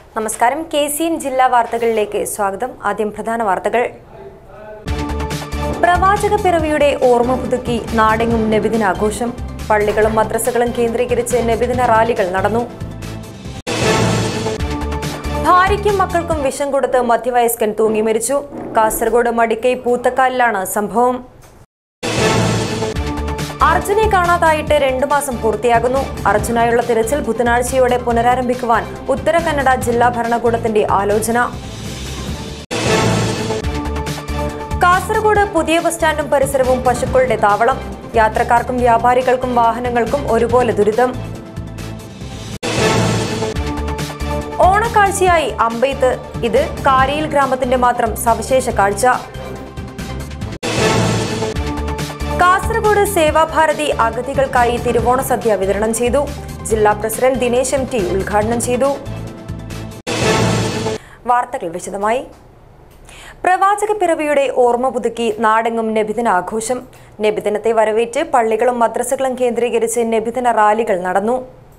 നമസ്കാരം K C N ജില്ലാ വാർത്തകളിലേക്ക് സ്വാഗതം ആദ്യം പ്രധാന വാർത്തകൾ പ്രവാചക പിറവിയുടെ ഓർമ്മ പുതുക്കി നാടെങ്ങും നബിദിനാഘോഷം പള്ളികളും മദ്രസകളും കേന്ദ്രീകരിച്ച് നബിദിന റാലികൾ നടന്നു ഭാര്യയ്ക്കും മക്കൾക്കും വിഷം കൊടുത്ത് മധ്യവയസ്കൻ തൂങ്ങി മരിച്ചു കാസർഗോഡ് മടിക്കൈ പൂത്തക്കാലിലാണ് സംഭവം അർജുനെ കാണാതായിട്ട് രണ്ടു മാസം പൂർത്തിയാകുന്നു അർജുനായുള്ള തിരച്ചിൽ ബുധനാഴ്ചയോടെ പുനരാരംഭിക്കുവാൻ ഉത്തര കന്നഡ ജില്ലാ ഭരണകൂടത്തിന്റെ ആലോചന കാസർഗോഡ് പുതിയ ബസ് സ്റ്റാൻഡും പരിസരവും പശുക്കളുടെ താവളം യാത്രക്കാർക്കും വ്യാപാരികൾക്കും വാഹനങ്ങൾക്കും ഒരുപോലെ ദുരിതം ഓണക്കാഴ്ചയായി അമ്പെയ്ത്ത് ഇത് കാരിയിൽ ഗ്രാമത്തിന്റെ മാത്രം സവിശേഷ കാഴ്ച കാസർഗോഡ് സേവാഭാരതി അഗതികൾക്കായി തിരുവോണ സദ്യ വിതരണം ചെയ്തു ജില്ലാ പ്രസിഡന്റ് ദിനേശ് എം ടി ഉദ്ഘാടനം ചെയ്തു വാർത്തകൾ വിശദമായി പ്രവാചക പിറവിയുടെ ഓർമ്മ പുതുക്കി നാടെങ്ങും നബിദിന ആഘോഷം നബിദിനത്തെ വരവേറ്റ് പള്ളികളും മദ്രസകളും കേന്ദ്രീകരിച്ച് നബിദിന റാലികൾ നടന്നു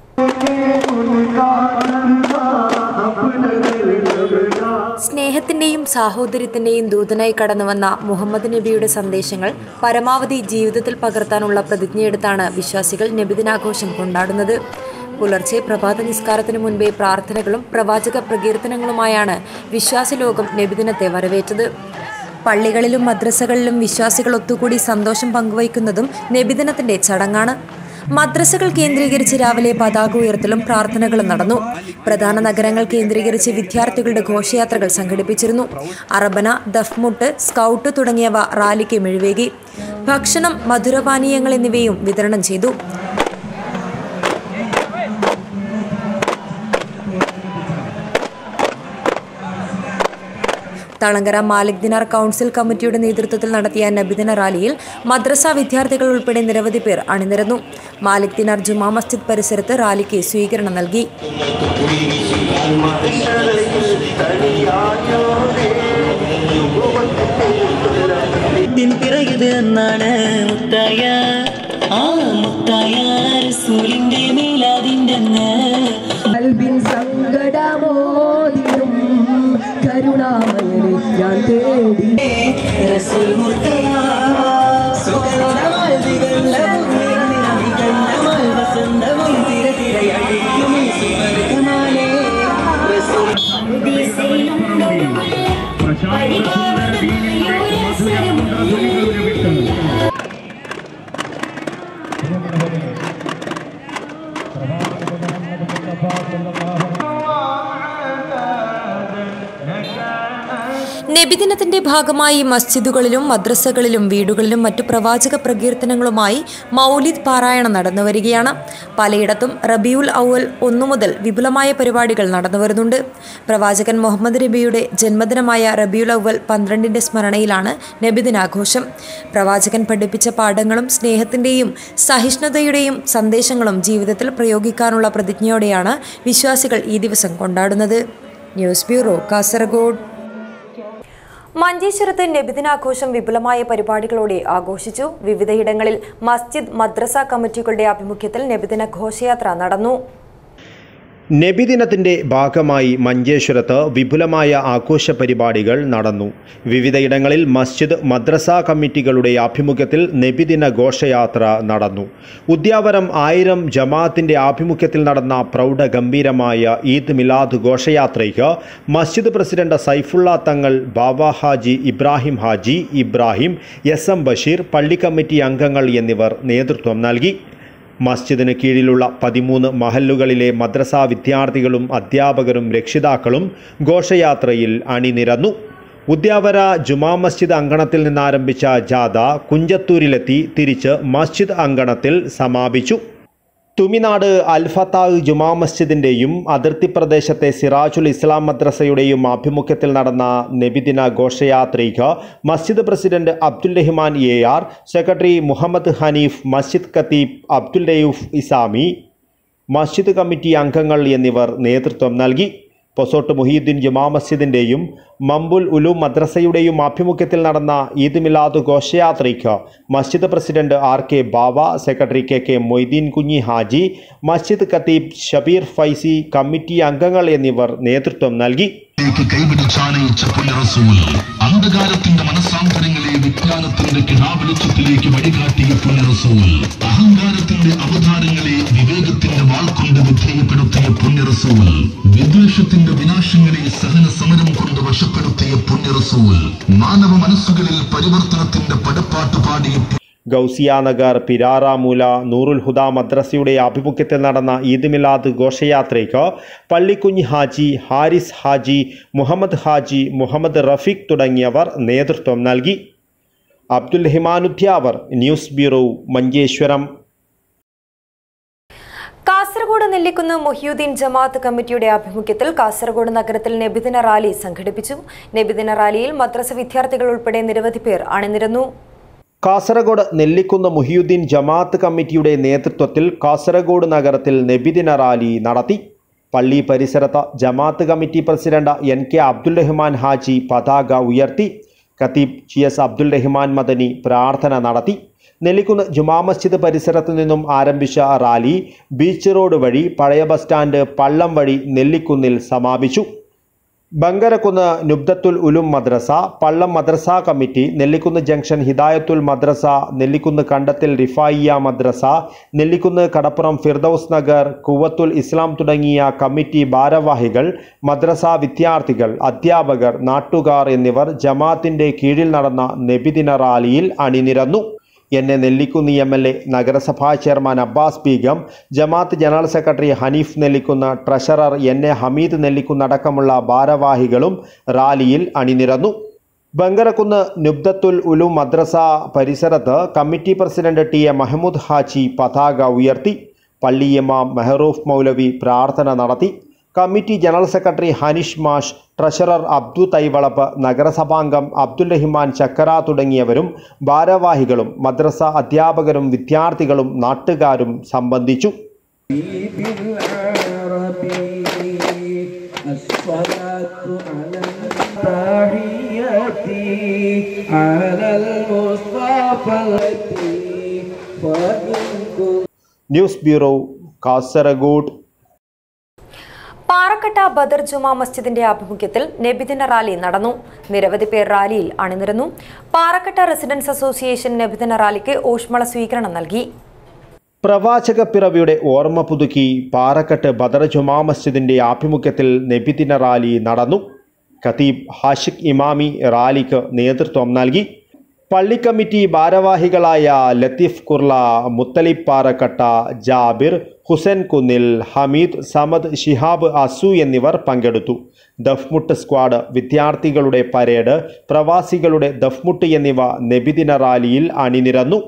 സ്നേഹത്തിന്റെയും സാഹോദര്യത്തിന്റെയും ദൂതനായി കടന്നുവന്ന മുഹമ്മദ് നബിയുടെ സന്ദേശങ്ങൾ പരമാവധി ജീവിതത്തിൽ പകർത്താനുള്ള പ്രതിജ്ഞയെടുത്താണ് വിശ്വാസികൾ നബിദിനാഘോഷം കൊണ്ടാടുന്നത് പുലർച്ചെ പ്രഭാത നിസ്കാരത്തിനു മുൻപേ പ്രാർത്ഥനകളും പ്രവാചക പ്രകീർത്തനങ്ങളുമായാണ് വിശ്വാസ ലോകം നബിദിനത്തെ വരവേറ്റത് പള്ളികളിലും മദ്രസകളിലും വിശ്വാസികൾ ഒത്തുകൂടി സന്തോഷം പങ്കുവയ്ക്കുന്നതും നബിദിനത്തിന്റെ ചടങ്ങാണ് മദ്രസകൾ കേന്ദ്രീകരിച്ച് രാവിലെ പതാക ഉയർത്തലും പ്രാർത്ഥനകളും നടന്നു പ്രധാന നഗരങ്ങൾ കേന്ദ്രീകരിച്ച് വിദ്യാർത്ഥികളുടെ ഘോഷയാത്രകൾ സംഘടിപ്പിച്ചിരുന്നു അറബന ദഫ്മുട്ട് സ്കൗട്ട് തുടങ്ങിയവ റാലിക്ക് മിഴിവേകി ഭക്ഷണം മധുരപാനീയങ്ങൾ എന്നിവയും വിതരണം ചെയ്തു തളങ്കര മാലിക് ദിനാർ കൗൺസിൽ കമ്മിറ്റിയുടെ നേതൃത്വത്തിൽ നടത്തിയ നബിദിന റാലിയിൽ മദ്രസ വിദ്യാർത്ഥികൾ ഉൾപ്പെടെ നിരവധി പേർ അണിനിരന്നു മാലിക് ദിനാർ ജുമാ മസ്ജിദ് പരിസരത്ത് റാലിക്ക് സ്വീകരണം നൽകി ദിൻ പിറകിത് എന്നാണ് മുത്തായ ആ മുത്തായ റസൂലിന്റെ മേലാതിൻ്റെ അന്ന് കൽവിൻ സങ്കടമോതിരും കരുണാമയനെ ഞാൻ തേടി റസൂൽ മുർത്തയ സുഗന്ധമാൽ ദിഗന്ധവും നിറനിറമികണ്ണമാൽ വസന്തവും തിരതിരയഴിക്കും ഈ സുവർഗമാലേ റസൂൽ നബിദിനത്തിന്റെ ഭാഗമായി മസ്ജിദുകളിലും മദ്രസകളിലും വീടുകളിലും മറ്റു പ്രവാചക പ്രകീർത്തനങ്ങളുമായി മൗലിദ് പാരായണം നടന്നു വരികയാണ് പലയിടത്തും റബിയുൽ ഔവൽ ഒന്നു മുതൽ വിപുലമായ പരിപാടികൾ നടന്നു വരുന്നുണ്ട് പ്രവാചകൻ മുഹമ്മദ് നബിയുടെ ജന്മദിനമായ റബിയുൽ ഔവൽ പന്ത്രണ്ടിന്റെ സ്മരണയിലാണ് നബിദിനാഘോഷം പ്രവാചകൻ പഠിപ്പിച്ച പാഠങ്ങളും സ്നേഹത്തിന്റെയും സഹിഷ്ണുതയുടെയും സന്ദേശങ്ങളും ജീവിതത്തിൽ പ്രയോഗിക്കാനുള്ള പ്രതിജ്ഞയോടെയാണ് വിശ്വാസികൾ ഈ ദിവസം കൊണ്ടാടുന്നത് ന്യൂസ് ബ്യൂറോ കാസർഗോഡ് മഞ്ചേശ്വരത്ത് നബിദിനാഘോഷം വിപുലമായ പരിപാടികളോടെ ആഘോഷിച്ചു വിവിധയിടങ്ങളിൽ മസ്ജിദ് മദ്രസ കമ്മിറ്റികളുടെ ആഭിമുഖ്യത്തിൽ നബിദിന ഘോഷയാത്ര നടന്നു നബിദിനത്തിൻ്റെ ഭാഗമായി മഞ്ചേശ്വരത്ത് വിപുലമായ ആഘോഷ പരിപാടികൾ നടന്നു വിവിധയിടങ്ങളിൽ മസ്ജിദ് മദ്രസ കമ്മിറ്റികളുടെ ആഭിമുഖ്യത്തിൽ നബിദിന ഘോഷയാത്ര നടന്നു ഉദ്യാവരം ആയിരം ജമാഅത്തിൻ്റെ ആഭിമുഖ്യത്തിൽ നടന്ന പ്രൗഢഗംഭീരമായ ഈദ് മിലാദ് ഘോഷയാത്രയ്ക്ക് മസ്ജിദ് president Saifullah Thangal Baba Haji Ibrahim Haji Ibrahim S M Basheer പള്ളി കമ്മിറ്റി അംഗങ്ങൾ എന്നിവർ നേതൃത്വം നൽകി മസ്ജിദിന് കീഴിലുള്ള പതിമൂന്ന് മഹല്ലുകളിലെ മദ്രസ വിദ്യാർത്ഥികളും അധ്യാപകരും രക്ഷിതാക്കളും ഘോഷയാത്രയിൽ അണിനിരന്നു ഉദ്യാവര ജുമാ മസ്ജിദ് അങ്കണത്തിൽ നിന്നാരംഭിച്ച ജാഥ കുഞ്ചത്തൂരിലെത്തി തിരിച്ച് മസ്ജിദ് അങ്കണത്തിൽ സമാപിച്ചു തുമിനാട് അൽഫത്താഹ് ജുമാ മസ്ജിദിൻ്റെയും അതിർത്തി പ്രദേശത്തെ സിറാജുൽ ഇസ്ലാം മദ്രസയുടെയും ആഭിമുഖ്യത്തിൽ നടന്ന നബിദിന ഘോഷയാത്രയ്ക്ക് മസ്ജിദ് president Abdul Rahman A R secretary Muhammad Hanif മസ്ജിദ് ഖത്തീബ് അബ്ദുൽ റയൂഫ് ഇസാമി മസ്ജിദ് കമ്മിറ്റി അംഗങ്ങൾ എന്നിവർ നേതൃത്വം നൽകി പൊസോട്ട് മുഹീദ്ദീൻ ജുമാ മസ്ജിദിൻ്റെയും മമ്പുൽ ഉലൂം മദ്രസയുടെയും ആഭിമുഖ്യത്തിൽ നടന്ന ഈദ് മിലാദ് ഘോഷയാത്രയ്ക്ക് മസ്ജിദ് president R K Bava secretary K K Moideen Kunhi Haji മസ്ജിദ് ഖത്തീബ് ഷബീർ ഫൈസി കമ്മിറ്റി അംഗങ്ങൾ എന്നിവർ നേതൃത്വം നൽകി ലേക്ക് കൈപിടിച്ചാനയിച്ച പുണ്യറസൂൽ അന്ധകാരത്തിന്റെ മനസ്സാന്തരങ്ങളെ വിജ്ഞാനത്തിന്റെ കിടാവെളിച്ചത്തിലേക്ക് വഴികാട്ടിയ പുണ്യറസൂൽ അഹങ്കാരത്തിന്റെ അവതാരങ്ങളെ വിവേകത്തിന്റെ വാൾ കൊണ്ട് വിധേയപ്പെടുത്തിയ പുണ്യറസൂൽ വിദ്വേഷത്തിന്റെ വിനാശങ്ങളെ സഹന സമരം കൊണ്ട് വശപ്പെടുത്തിയ പുണ്യറസൂൽ മാനവ മനസ്സുകളിൽ പരിവർത്തനത്തിന്റെ പടപ്പാട്ട് പാടിയ ഗൗസിയ നഗർ പിരാറാമൂല നൂറുൽ ഹുദ മദ്രസയുടെ ആഭിമുഖ്യത്തിൽ നടന്ന ഈദ് മിലാദ് ഘോഷയാത്രയ്ക്ക് പള്ളിക്കുഞ്ഞ് ഹാജി ഹാരിസ് ഹാജി മുഹമ്മദ് ഹാജി മുഹമ്മദ് റഫീഖ് തുടങ്ങിയവർ നേതൃത്വം നൽകി അബ്ദുൽ ഹിമാനുദ്യാവർ ന്യൂസ് ബ്യൂറോ മഞ്ചേശ്വരം കാസർഗോഡ് നെല്ലിക്കുന്ന് മൊഹ്യുദ്ദീൻ ജമാഅത്ത് കമ്മിറ്റിയുടെ ആഭിമുഖ്യത്തിൽ കാസർഗോഡ് നഗരത്തിൽ നബിദിന റാലി സംഘടിപ്പിച്ചു നബിദിന റാലിയിൽ മദ്രസ വിദ്യാർത്ഥികൾ ഉൾപ്പെടെ നിരവധി പേർ അണിനിരന്നു കാസർഗോഡ് നെല്ലിക്കുന്ന് മുഹിയുദ്ദീൻ ജമാഅത്ത് കമ്മിറ്റിയുടെ നേതൃത്വത്തിൽ കാസർഗോഡ് നഗരത്തിൽ നബിദിന റാലി നടത്തി പള്ളി പരിസരത്ത് Jamaath committee president N K Abdul Rahman Haji പതാക ഉയർത്തി ഖത്തീബ് ജി എസ് അബ്ദുൽ റഹ്മാൻ മദനി പ്രാർത്ഥന നടത്തി നെല്ലിക്കുന്ന് ജുമാ മസ്ജിദ് പരിസരത്തു നിന്നും ആരംഭിച്ച റാലി ബീച്ച് റോഡ് വഴി പഴയ ബസ് സ്റ്റാൻഡ് പള്ളം വഴി നെല്ലിക്കുന്നിൽ സമാപിച്ചു ബങ്കരക്കുന്ന് നുബ്ദത്തുൽ ഉലും മദ്രസ പള്ളം മദ്രസ കമ്മിറ്റി നെല്ലിക്കുന്ന് ജംഗ്ഷൻ ഹിദായത്തുൽ മദ്രസ നെല്ലിക്കുന്ന് കണ്ടത്തിൽ റിഫായിയ മദ്രസ നെല്ലിക്കുന്ന് കടപ്പുറം ഫിർദൌസ് നഗർ കുവത്തുൽ ഇസ്ലാം തുടങ്ങിയ കമ്മിറ്റി ഭാരവാഹികൾ മദ്രസ വിദ്യാർത്ഥികൾ അധ്യാപകർ നാട്ടുകാർ എന്നിവർ ജമാഅത്തിന്റെ കീഴിൽ നടന്ന നബിദിന റാലിയിൽ അണിനിരന്നു എന്നെ നെല്ലിക്കുന്ന് എം എൽ എ നഗരസഭാ chairman Abbas Beegum Jamaath general secretary Hanif Nellikunnu treasurer N A Hameed Nellikunnu അടക്കമുള്ള ഭാരവാഹികളും റാലിയിൽ അണിനിരന്നു ബങ്കരക്കുന്ന് നുബ്ദത്തുൽ ഉലു മദ്രസ പരിസരത്ത് committee president T A Mahmood Haji പതാക ഉയർത്തി പള്ളി ഇമാം മെഹറൂഫ് മൗലവി പ്രാർത്ഥന നടത്തി കമ്മിറ്റി ജനറൽ സെക്രട്ടറി ഹനിഷ് മാഷ് ട്രഷറർ അബ്ദു തൈവളപ്പ് നഗരസഭാംഗം അബ്ദുൽ റഹിമാൻ ചക്കര തുടങ്ങിയവരും ഭാരവാഹികളും മദ്രസ അധ്യാപകരും വിദ്യാർത്ഥികളും നാട്ടുകാരും സംബന്ധിച്ചു الصلاة على التحية على المصطفى التي فإن كنت ന്യൂസ് ബ്യൂറോ കാസർഗോഡ് പാറക്കട്ട ബദർ ജുമാ മസ്ജിദിന്റെ ആഭിമുഖ്യത്തിൽ നബിദിന റാലി നടന്നു നിരവധി പേർ റാലിയിൽ അണിനിരന്നു പാറക്കട്ട റെസിഡൻസ് അസോസിയേഷൻ നബിദിന റാലിക്ക് ഊഷ്മള സ്വീകരണം നൽകി പ്രവാചക പിറവിയുടെ ഓർമ്മ പുതുക്കി പാറക്കെട്ട് ബദർ ജുമാ മസ്ജിദിന്റെ ആഭിമുഖ്യത്തിൽ നബിദിന റാലി നടന്നു ഖതീബ് ഹാഷിഖ് ഇമാമി റാലിക്ക് നേതൃത്വം നൽകി പള്ളി കമ്മിറ്റി ഭാരവാഹികളായ ലത്തീഫ് കുർള മുത്തലിബ് പാറക്കട്ട ജാബിർ ഹുസൈൻ കുന്നിൽ ഹമീദ് സമദ് ഷിഹാബ് അസു എന്നിവർ പങ്കെടുത്തു ദഫ്മുട്ട് സ്ക്വാഡ് വിദ്യാർത്ഥികളുടെ പരേഡ് പ്രവാസികളുടെ ദഫ്മുട്ട് എന്നിവ നബിദിന റാലിയിൽ അണിനിരന്നു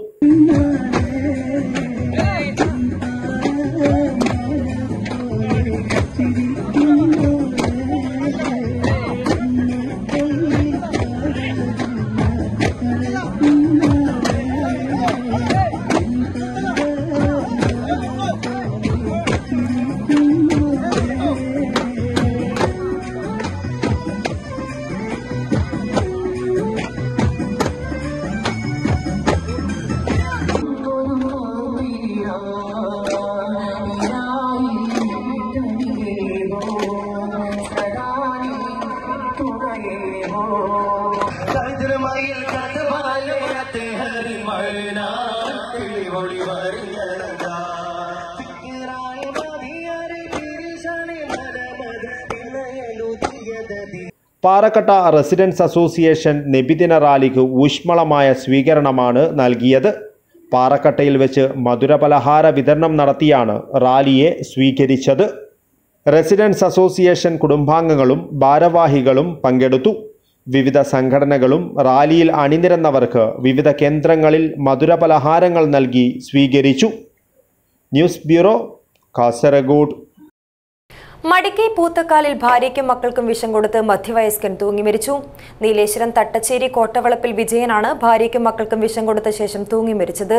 പാറക്കട്ട റെസിഡൻസ് അസോസിയേഷൻ നബിദിന റാലിക്ക് ഊഷ്മളമായ സ്വീകരണമാണ് നൽകിയത് പാറക്കട്ടയിൽ വെച്ച് മധുരപലഹാര വിതരണം നടത്തിയാണ് റാലിയെ സ്വീകരിച്ചത് റെസിഡൻസ് അസോസിയേഷൻ കുടുംബാംഗങ്ങളും ഭാരവാഹികളും പങ്കെടുത്തു വിവിധ സംഘടനകളും റാലിയിൽ അണിനിരന്നവർക്ക് വിവിധ കേന്ദ്രങ്ങളിൽ മധുരപലഹാരങ്ങൾ നൽകി സ്വീകരിച്ചു ന്യൂസ് ബ്യൂറോ കാസർഗോഡ് മടിക്കൈ പൂത്തക്കാലിൽ ഭാര്യയ്ക്കും മക്കൾക്കും വിഷം കൊടുത്ത് മധ്യവയസ്കൻ തൂങ്ങി മരിച്ചു നീലേശ്വരം തട്ടച്ചേരി കോട്ടവളപ്പിൽ വിജയനാണ് ഭാര്യയ്ക്കും മക്കൾക്കും വിഷം കൊടുത്ത ശേഷം തൂങ്ങി മരിച്ചത്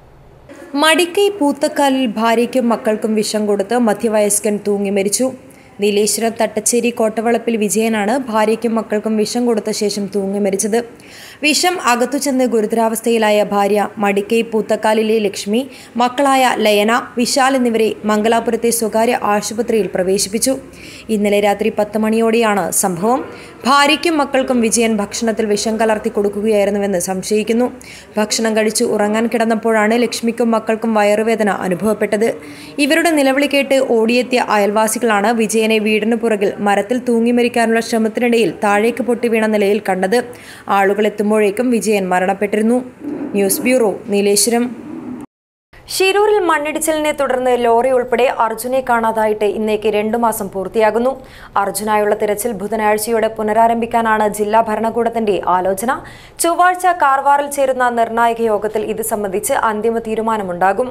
മടിക്കൈ പൂത്തക്കാലിൽ ഭാര്യയ്ക്കും മക്കൾക്കും വിഷം കൊടുത്ത് മധ്യവയസ്കൻ തൂങ്ങി മരിച്ചു നീലേശ്വരം തട്ടച്ചേരി കോട്ടവളപ്പിൽ വിജയനാണ് ഭാര്യയ്ക്കും മക്കൾക്കും വിഷം കൊടുത്ത ശേഷം തൂങ്ങി മരിച്ചത് വിഷം അകത്തു ചെന്ന് ഗുരുതരാവസ്ഥയിലായ ഭാര്യ മടിക്കൈ പൂത്തക്കാലിലെ ലക്ഷ്മി മക്കളായ ലയന വിശാൽ എന്നിവരെ മംഗലാപുരത്തെ സ്വകാര്യ ആശുപത്രിയിൽ പ്രവേശിപ്പിച്ചു ഇന്നലെ രാത്രി പത്ത് മണിയോടെയാണ് സംഭവം ഭാര്യയ്ക്കും മക്കൾക്കും വിജയൻ ഭക്ഷണത്തിൽ വിഷം കലർത്തി കൊടുക്കുകയായിരുന്നുവെന്ന് സംശയിക്കുന്നു ഭക്ഷണം കഴിച്ചു ഉറങ്ങാൻ കിടന്നപ്പോഴാണ് ലക്ഷ്മിക്കും മക്കൾക്കും വയറുവേദന അനുഭവപ്പെട്ടത് ഇവരുടെ നിലവിളി കേട്ട് ഓടിയെത്തിയ അയൽവാസികളാണ് വിജയനെ വീടിന് പുറകിൽ മരത്തിൽ തൂങ്ങി മരിക്കാനുള്ള ശ്രമത്തിനിടയിൽ താഴേക്ക് പൊട്ടി വീണ നിലയിൽ കണ്ടത് ആളുകൾ എത്തുമ്പോഴേക്കും വിജയൻ മരണപ്പെട്ടിരുന്നു ന്യൂസ് ബ്യൂറോ നീലേശ്വരം ഷിരൂരിൽ മണ്ണിടിച്ചിലിനെ തുടർന്ന് ലോറി ഉൾപ്പെടെ അർജുനെ കാണാതായിട്ട് ഇന്നേക്ക് രണ്ടു മാസം പൂർത്തിയാകുന്നു അർജുനായുള്ള തിരച്ചിൽ ബുധനാഴ്ചയോടെ പുനരാരംഭിക്കാനാണ് ജില്ലാ ഭരണകൂടത്തിന്റെ ആലോചന ചൊവ്വാഴ്ച കാർവാറിൽ ചേരുന്ന നിർണായക യോഗത്തിൽ ഇത് സംബന്ധിച്ച് അന്തിമ തീരുമാനമുണ്ടാകും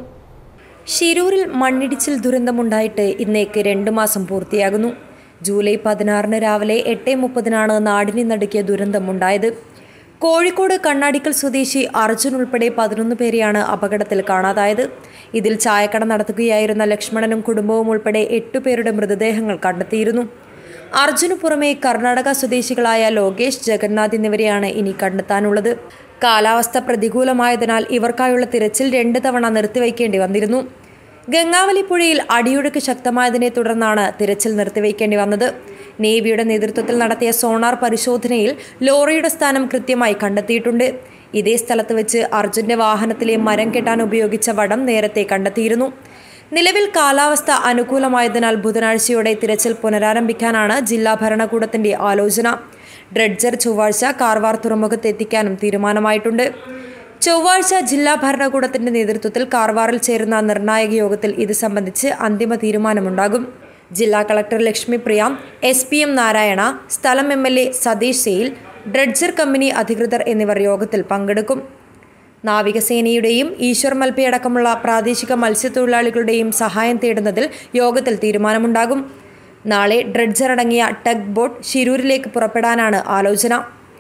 ഷിരൂരിൽ മണ്ണിടിച്ചിൽ ദുരന്തമുണ്ടായിട്ട് ഇന്നേക്ക് രണ്ടു മാസം പൂർത്തിയാകുന്നു ജൂലൈ പതിനാറിന് രാവിലെ എട്ട് മുപ്പതിനാണ് നാടിനെ നടുക്കിയ ദുരന്തമുണ്ടായത് കോഴിക്കോട് കണ്ണാടിക്കൽ സ്വദേശി അർജുൻ ഉൾപ്പെടെ പതിനൊന്ന് പേരെയാണ് അപകടത്തിൽ കാണാതായത് ഇതിൽ ചായക്കട നടത്തുകയായിരുന്ന ലക്ഷ്മണനും കുടുംബവും ഉൾപ്പെടെ എട്ടുപേരുടെ മൃതദേഹങ്ങൾ കണ്ടെത്തിയിരുന്നു അർജുന് പുറമെ കർണാടക സ്വദേശികളായ ലോകേഷ് ജഗന്നാഥ് എന്നിവരെയാണ് ഇനി കണ്ടെത്താനുള്ളത് കാലാവസ്ഥ പ്രതികൂലമായതിനാൽ ഇവർക്കായുള്ള തിരച്ചിൽ രണ്ട് തവണ നിർത്തിവയ്ക്കേണ്ടി വന്നിരുന്നു ഗംഗാവലി പുഴയിൽ അടിയൊഴുക്ക് ശക്തമായതിനെ തുടർന്നാണ് തിരച്ചിൽ നിർത്തിവയ്ക്കേണ്ടി വന്നത് നേവിയുടെ നേതൃത്വത്തിൽ നടത്തിയ സോണാർ പരിശോധനയിൽ ലോറിയുടെ സ്ഥാനം കൃത്യമായി കണ്ടെത്തിയിട്ടുണ്ട് ഇതേ സ്ഥലത്ത് വെച്ച് അർജുന്റെ വാഹനത്തിലെ മരം കെട്ടാൻ ഉപയോഗിച്ച വടം നേരത്തെ കണ്ടെത്തിയിരുന്നു നിലവിൽ കാലാവസ്ഥ അനുകൂലമായതിനാൽ ബുധനാഴ്ചയോടെ തിരച്ചിൽ പുനരാരംഭിക്കാനാണ് ജില്ലാ ഭരണകൂടത്തിന്റെ ആലോചന ഡ്രെഡ്ജർ ചൊവ്വാഴ്ച കാർവാർ തുറമുഖത്ത് എത്തിക്കാനും തീരുമാനമായിട്ടുണ്ട് ചൊവ്വാഴ്ച ജില്ലാ ഭരണകൂടത്തിന്റെ നേതൃത്വത്തിൽ കാർവാറിൽ ചേരുന്ന നിർണായക യോഗത്തിൽ ഇത് സംബന്ധിച്ച് അന്തിമ തീരുമാനമുണ്ടാകും ജില്ലാ collector Lakshmi Priya S P M Narayana സ്ഥലം M L A Satheesh Sail dredger company അധികൃതർ എന്നിവർ യോഗത്തിൽ പങ്കെടുക്കും നാവികസേനയുടെയും ഈശ്വർ മൽപ്പയടക്കമുള്ള പ്രാദേശിക മത്സ്യത്തൊഴിലാളികളുടെയും സഹായം തേടുന്നതിൽ യോഗത്തിൽ തീരുമാനമുണ്ടാകും നാളെ ഡ്രെഡ്ജർ അടങ്ങിയ ടഗ് ബോട്ട് ഷിരൂരിലേക്ക് പുറപ്പെടാനാണ് ആലോചന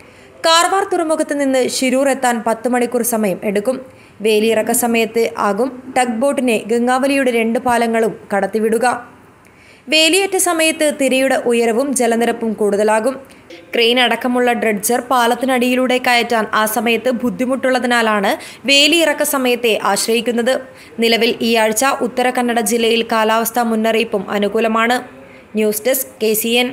കാർവാർ തുറമുഖത്ത് നിന്ന് ഷിരൂർ എത്താൻ പത്ത് മണിക്കൂർ സമയം എടുക്കും വേലിയിറക്ക സമയത്ത് ആകും ടഗ് ബോട്ടിനെ ഗംഗാവലിയുടെ രണ്ട് പാലങ്ങളും കടത്തിവിടുക വേലിയേറ്റ സമയത്ത് തിരയുടെ ഉയരവും ജലനിരപ്പും കൂടുതലാകും ക്രെയിൻ അടക്കമുള്ള ഡ്രഡ്ജർ പാലത്തിനടിയിലൂടെ കയറ്റാൻ ആ സമയത്ത് ബുദ്ധിമുട്ടുള്ളതിനാലാണ് വേലിയിറക്ക സമയത്തെ ആശ്രയിക്കുന്നത് നിലവിൽ ഈ ആഴ്ച ഉത്തര കന്നഡ ജില്ലയിൽ കാലാവസ്ഥാ മുന്നറിയിപ്പും അനുകൂലമാണ് news desk K C N